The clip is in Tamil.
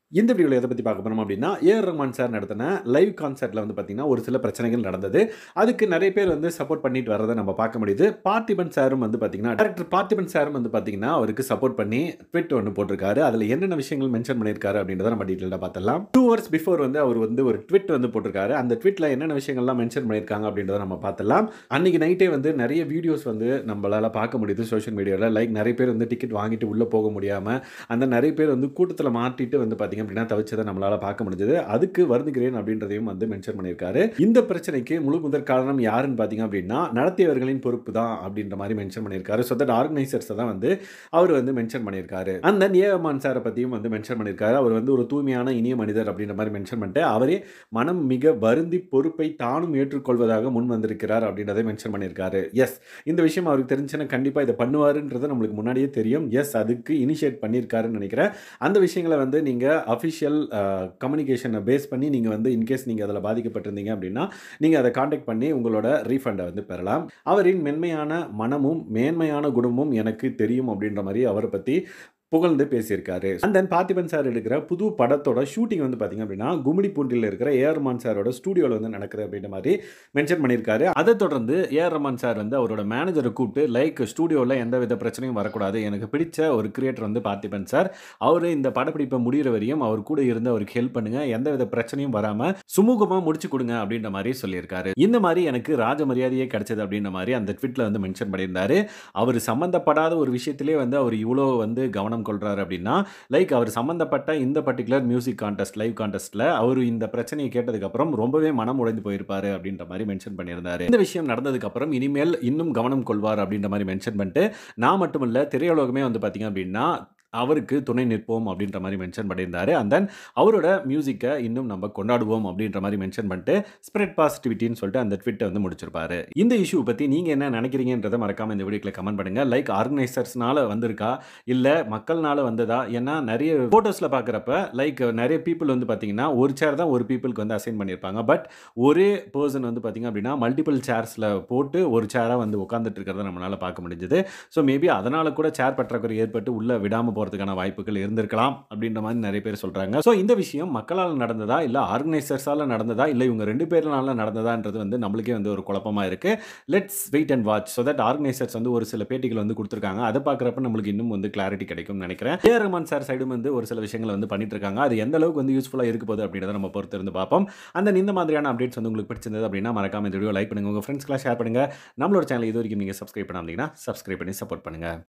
இந்த வீடியோவில் எதை பற்றி பார்க்க போகிறோம் அப்படின்னா ஏஆர் ரஹ்மான் சார் நடத்தின லைவ் கான்சர்ட்டில் வந்து பார்த்தீங்கன்னா ஒரு சில பிரச்சனைகள் நடந்தது அதுக்கு நிறைய பேர் வந்து சப்போர்ட் பண்ணிட்டு வரதை நம்ம பார்க்க முடியுது பார்த்திபன் சாரும் வந்து பார்த்தீங்கன்னா டேரக்டர் பார்த்திபன் சாரும் வந்து பார்த்தீங்கன்னா அவருக்கு சப்போர்ட் பண்ணி ட்விட் ஒன்று போட்டிருக்காரு அதில் என்னென்ன விஷயங்கள் மென்ஷன் பண்ணியிருக்காரு அப்படின்றத நம்ம டீட்டெயிலாக பார்த்தலாம் டூ ஹவர்ஸ் பிஃபோர் வந்து அவர் வந்து ஒரு ட்விட் வந்து போட்டிருக்காரு அந்த ட்விட்டில் என்னென்ன விஷயங்கள்லாம் மென்ஷன் பண்ணியிருக்காங்க அப்படின்றத நம்ம பார்த்தலாம் அன்னைக்கு நைட்டே வந்து நிறைய வீடியோஸ் வந்து நம்மளால் பார்க்க முடியுது சோஷியல் மீடியாவில் லைக் நிறைய பேர் வந்து டிக்கெட் வாங்கிட்டு உள்ளே போக முடியாமல் அந்த நிறைய பேர் வந்து கூட்டத்தில் மாட்டிட்டு வந்து பார்த்தீங்க அப்படின்னா தவிச்சதை நம்மளால் பார்க்க முடிஞ்சது அதுக்கு வருந்துகிறேன் அப்படின்றதையும் வந்து மென்ஷன் பண்ணியிருக்காரு இந்த பிரச்சனைக்கு முழு முதற் காரணம் யாருன்னு பார்த்தீங்க அப்படின்னா நடத்தியவர்களின் பொறுப்பு தான் அப்படின்ற மாதிரி மென்ஷன் பண்ணியிருக்காரு ஸோ தட் ஆர்கனைசர்ஸை தான் வந்து அவர் வந்து மென்ஷன் பண்ணியிருக்காரு அந்த ஏஎம்மான் சாரை பற்றியும் வந்து மென்ஷன் பண்ணியிருக்காரு அவர் வந்து ஒரு தூய்மையான இனிய மனிதர் அப்படின்ற மாதிரி மென்ஷன் பண்ணிட்டு அவரே மனம் மிக வருந்தி பொறுப்பை தானும் ஏற்றுக்கொள்வதாக முன் வந்திருக்கிறார் அப்படின்றதை மென்ஷன் பண்ணியிருக்காரு எஸ் இந்த விஷயம் அவருக்கு தெரிஞ்சுன்னா கண்டிப்பாக இதை பண்ணுவாருன்றது நம்மளுக்கு முன்னாடியே தெரியும் எஸ் அதுக்கு இனிஷியேட் பண்ணியிருக்காருன்னு நினைக்கிறேன் அந்த விஷயங்களை வந்து நீங்கள் அஃபிஷியல் கம்யூனிகேஷனை பேஸ் பண்ணி நீங்கள் வந்து இன்கேஸ் நீங்கள் அதில் பாதிக்கப்பட்டிருந்தீங்க அப்படின்னா நீங்கள் அதை காண்டாக்ட் பண்ணி உங்களோட ரீஃபண்டை வந்து பெறலாம் அவரின் மென்மையான மனமும் மேன்மையான குணமும் எனக்கு தெரியும் அப்படின்ற மாதிரி அவரை பற்றி புகழ்ந்து பேசியிருக்காரு அண்ட் தென் பார்த்திபன் சார் எடுக்கிற புது படத்தோட ஷூட்டிங் வந்து பார்த்தீங்க அப்படின்னா கும்மிடி பூண்டில் இருக்கிற ஏஆர் ரமான் சாரோட ஸ்டூடியோவில் வந்து நடக்குது அப்படின்ற மாதிரி மென்ஷன் பண்ணியிருக்காரு அதை தொடர்ந்து ஏஆர் ரமான் சார் வந்து அவரோட மேனேஜரை கூப்பிட்டு லைக் ஸ்டூடியோவில் எந்த வித பிரச்சனையும் வரக்கூடாது எனக்கு பிடிச்ச ஒரு கிரியேட்டர் வந்து பார்த்திபன் சார் அவர் இந்த படப்பிடிப்பை முடிகிற வரையும் அவர் கூட இருந்து அவருக்கு ஹெல்ப் பண்ணுங்க எந்த வித பிரச்சனையும் வராமல் சுமூகமாக முடிச்சு கொடுங்க அப்படின்ற மாதிரி சொல்லியிருக்காரு இந்த மாதிரி எனக்கு ராஜ மரியாதையே கிடைச்சது அப்படின்ற மாதிரி அந்த ட்விட்டில் வந்து மென்ஷன் பண்ணியிருந்தாரு அவர் சம்மந்தப்படாத ஒரு விஷயத்திலே வந்து அவர் இவ்வளோ வந்து கவனம் கவனம் கொள்றாரு அப்படின்னா லைக் அவர் சம்மந்தப்பட்ட இந்த பர்டிகுலர் மியூசிக் கான்டெஸ்ட் லைவ் கான்டெஸ்ட்டில் அவர் இந்த பிரச்சனையை கேட்டதுக்கப்புறம் ரொம்பவே மனம் உடைந்து போயிருப்பாரு அப்படின்ற மாதிரி மென்ஷன் பண்ணியிருந்தாரு இந்த விஷயம் நடந்ததுக்கப்புறம் இனிமேல் இன்னும் கவனம் கொள்வார் அப்படின்ற மாதிரி மென்ஷன் பண்ணிட்டு நான் மட்டுமல்ல திரையுலகமே வந்து பார்த்தீங்க அப்படின்னா அவருக்கு துணை நிற்போம் அப்படின்ற மாதிரி மென்ஷன் பண்ணியிருந்தாரு அண்ட் தென் அவரோட மியூசிக்கை இன்னும் நம்ம கொண்டாடுவோம் அப்படின்ற மாதிரி மென்ஷன் பண்ணிட்டு ஸ்ப்ரெட் பாசிட்டிவிட்டின்னு சொல்லிட்டு அந்த ட்விட்டை வந்து முடிச்சிருப்பாரு இந்த இஷ்யூ பற்றி நீங்கள் என்ன நினைக்கிறீங்கன்றதை மறக்காமல் இந்த வீடியோக்கில் கமெண்ட் பண்ணுங்கள் லைக் ஆர்கனைசர்ஸ்னால வந்திருக்கா இல்லை மக்கள்னால வந்ததா ஏன்னா நிறைய ஃபோட்டோஸில் பார்க்குறப்ப லைக் நிறைய பீப்புள் வந்து பார்த்தீங்கன்னா ஒரு சேர் தான் ஒரு பீப்புளுக்கு வந்து அசைன் பண்ணியிருப்பாங்க பட் ஒரே பர்சன் வந்து பார்த்தீங்க அப்படின்னா மல்டிபிள் சேர்ஸில் போட்டு ஒரு சேராக வந்து உட்காந்துட்டு இருக்கிறத நம்மளால் பார்க்க முடிஞ்சது ஸோ மேபி அதனால் கூட சேர் பற்றாக்குறை ஏற்பட்டு உள்ளே விடாமல் போகிறதுக்கான வாய்ப்புகள் இருந்திருக்கலாம் அப்படின்ற மாதிரி நிறைய பேர் சொல்கிறாங்க ஸோ இந்த விஷயம் மக்களால் நடந்ததா இல்லை ஆர்கனைசர்ஸால் நடந்ததா இல்லை இவங்க ரெண்டு பேர்னால நடந்ததான்றது வந்து நம்மளுக்கே வந்து ஒரு குழப்பமாக இருக்குது let's wait and watch so that organisers வந்து ஒரு சில பேட்டிகள் வந்து கொடுத்துருக்காங்க அதை பார்க்குறப்ப நம்மளுக்கு இன்னும் வந்து கிளாரிட்டி கிடைக்கும்னு நினைக்கிறேன் ஏ ரஹ்மான் சார் சைடும் வந்து ஒரு சில விஷயங்களை வந்து பண்ணிட்டு இருக்காங்க அது எந்த அளவுக்கு வந்து யூஸ்ஃபுல்லாக இருக்க போகுது அப்படின்றத நம்ம பொறுத்து இருந்து பார்ப்போம் அந்த இந்த மாதிரியான அப்டேட்ஸ் வந்து உங்களுக்கு பிடிச்சிருந்தது அப்படின்னா மறக்காம இந்த வீடியோ லைக் பண்ணுங்க உங்கள் ஃப்ரெண்ட்ஸ்க்கெலாம் ஷேர் பண்ணுங்க நம்மளோட சேனல் இது வரைக்கும் நீங்கள் சப்ஸ்கிரைப் பண்ணாமீங்கன்னா சப்ஸ்கிரைப் பண்ணி சப்போர்ட் பண்ணுங்க